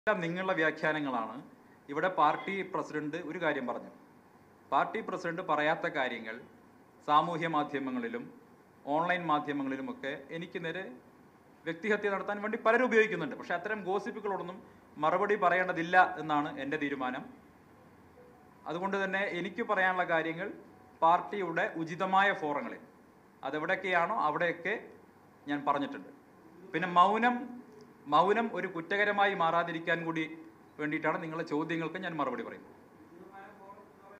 എല്ലാം നിങ്ങളുടെ വ്യാഖ്യാനങ്ങളാണ് ഇവിടെ പാർട്ടി പ്രസിഡന്റ് ഒരു കാര്യം പറഞ്ഞു പാർട്ടി പ്രസിഡന്റ് പറയാത്ത കാര്യങ്ങൾ സാമൂഹ്യ മാധ്യമങ്ങളിലും ഓൺലൈൻ മാധ്യമങ്ങളിലുമൊക്കെ എനിക്ക് നേരെ വ്യക്തിഹത്യ നടത്താൻ വേണ്ടി പലരും ഉപയോഗിക്കുന്നുണ്ട് പക്ഷെ അത്തരം ഗോസിപ്പുകളോടൊന്നും മറുപടി പറയേണ്ടതില്ല എന്നാണ് എൻ്റെ തീരുമാനം അതുകൊണ്ട് തന്നെ എനിക്ക് പറയാനുള്ള കാര്യങ്ങൾ പാർട്ടിയുടെ ഉചിതമായ ഫോറങ്ങളിൽ അതെവിടെയൊക്കെയാണോ അവിടെയൊക്കെ ഞാൻ പറഞ്ഞിട്ടുണ്ട് പിന്നെ മൗനം മൗനം ഒരു കുറ്റകരമായി മാറാതിരിക്കാൻ കൂടി വേണ്ടിയിട്ടാണ് നിങ്ങളുടെ ചോദ്യങ്ങൾക്ക് ഞാൻ മറുപടി പറയുന്നത്